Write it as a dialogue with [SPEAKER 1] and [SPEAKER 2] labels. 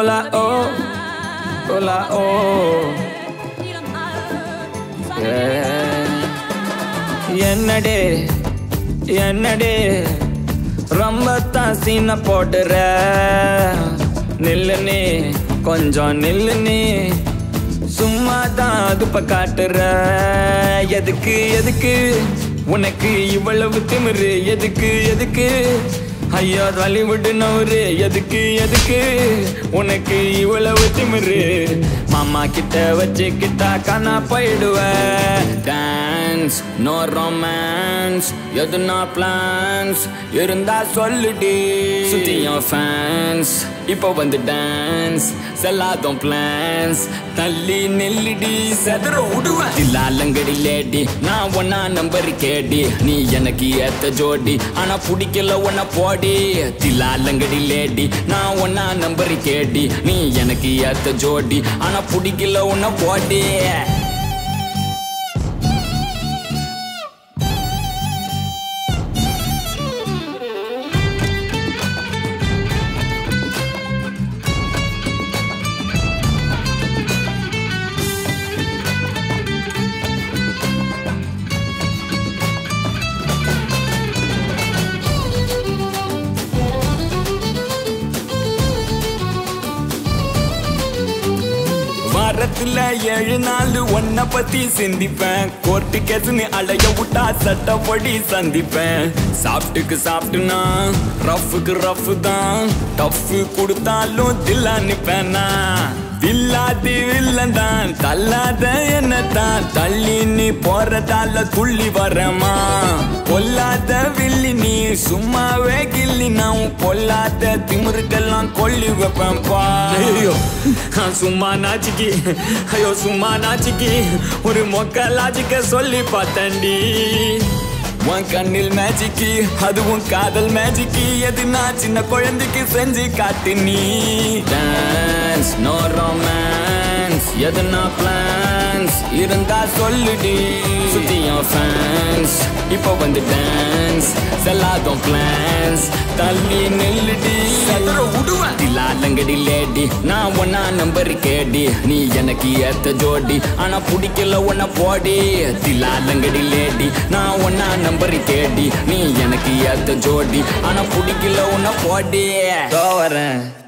[SPEAKER 1] Hola, oh. Hola, oh. Yeah. என்னடே என்னடே ரொம்ப தான் சீன போடுற நில்லுனே கொஞ்சம் நில்லுனே சும்மா தான் அதுப்ப காட்டுற எதுக்கு எதுக்கு உனக்கு இவ்வளவு திமிரு எதுக்கு எதுக்கு ஐயோ வலிவிடு நவரு எதுக்கு எதுக்கு உனக்கு இவ்வளவு திமிரு மாமா கிட்ட வச்சுக்கிட்டா காணா போயிடுவ டான்ஸ் நோ ரொமான்ஸ் எதுனா பிளான்ஸ் இருந்தா சொல்லுடி சுத்தியும் ஃபேன்ஸ் இப்போ வந்து டான்ஸ் செல்லாதும் பிளான்ஸ் தள்ளி நெல்லிடி செதற விடுவேன் இல்லாலங்கடி லேடி நான் ஒன்னா நம்பர் கேடி நீ எனக்கு ஏத்த ஜோடி ஆனா பிடிக்கல ஒன்ன போடி தில்லாலங்கடி லேடி நான் ஒன்னா நம்பர் கேடி நீ எனக்கு ஏத்த ஜோடி ஆனா பிடிக்கல ஒன்ன போடி வாரத்துல ஏழு நாள் ஒன்ன பத்தி சிந்திப்பேன் கோர்ட்டு கேசுன்னு அலைய விட்டா சட்டப்படி சந்திப்பேன் சாப்பிட்டுக்கு சாப்பிட்டுனா ரஃபுக்கு ரஃப் தான் டஃப் கொடுத்தாலும் தில்லா நிப்பேனா தில்லாதி வில்லன் தான் தள்ளாத என்ன தான் தள்ளி நீ போறதால துள்ளி வரமா பொல்லாத வில்லி நீ சும்மாவே கில்லி நான் பொல்லாத திமிருக்கெல்லாம் கொல்லி வைப்பேன்பா ஐயோ நான் சும்மா நாச்சிக்கு ஐயோ சும்மா நாச்சிக்கு ஒரு மொக்க லாஜிக்க சொல்லி பார்த்தேன்டி உன் கண்ணில் மேஜிக்கு அதுவும் காதல் மேஜிக்கு எது நான் சின்ன குழந்தைக்கு செஞ்சு காட்டு நீ டான்ஸ் நோ ரொமான்ஸ் எதுனா பிளான்ஸ் இருந்தா சொல்லுடி சுத்தியும் ஃபேன்ஸ் இப்போ வந்து டான்ஸ் செல்லாதும் பிளான்ஸ் தள்ளி நெல்லுடி சதுர விடுவேன் தில்லாலங்கடி லேடி நான் ஒன்னா நம்பர் கேடி நீ எனக்கு ஏத்த ஜோடி ஆனா பிடிக்கல ஒன்ன போடி தில்லாலங்கடி லேடி நான் ஒன்னா நம்பர் கேடி நீ எனக்கு ஏத்த ஜோடி ஆனா பிடிக்கல ஒன்ன போடி வரேன்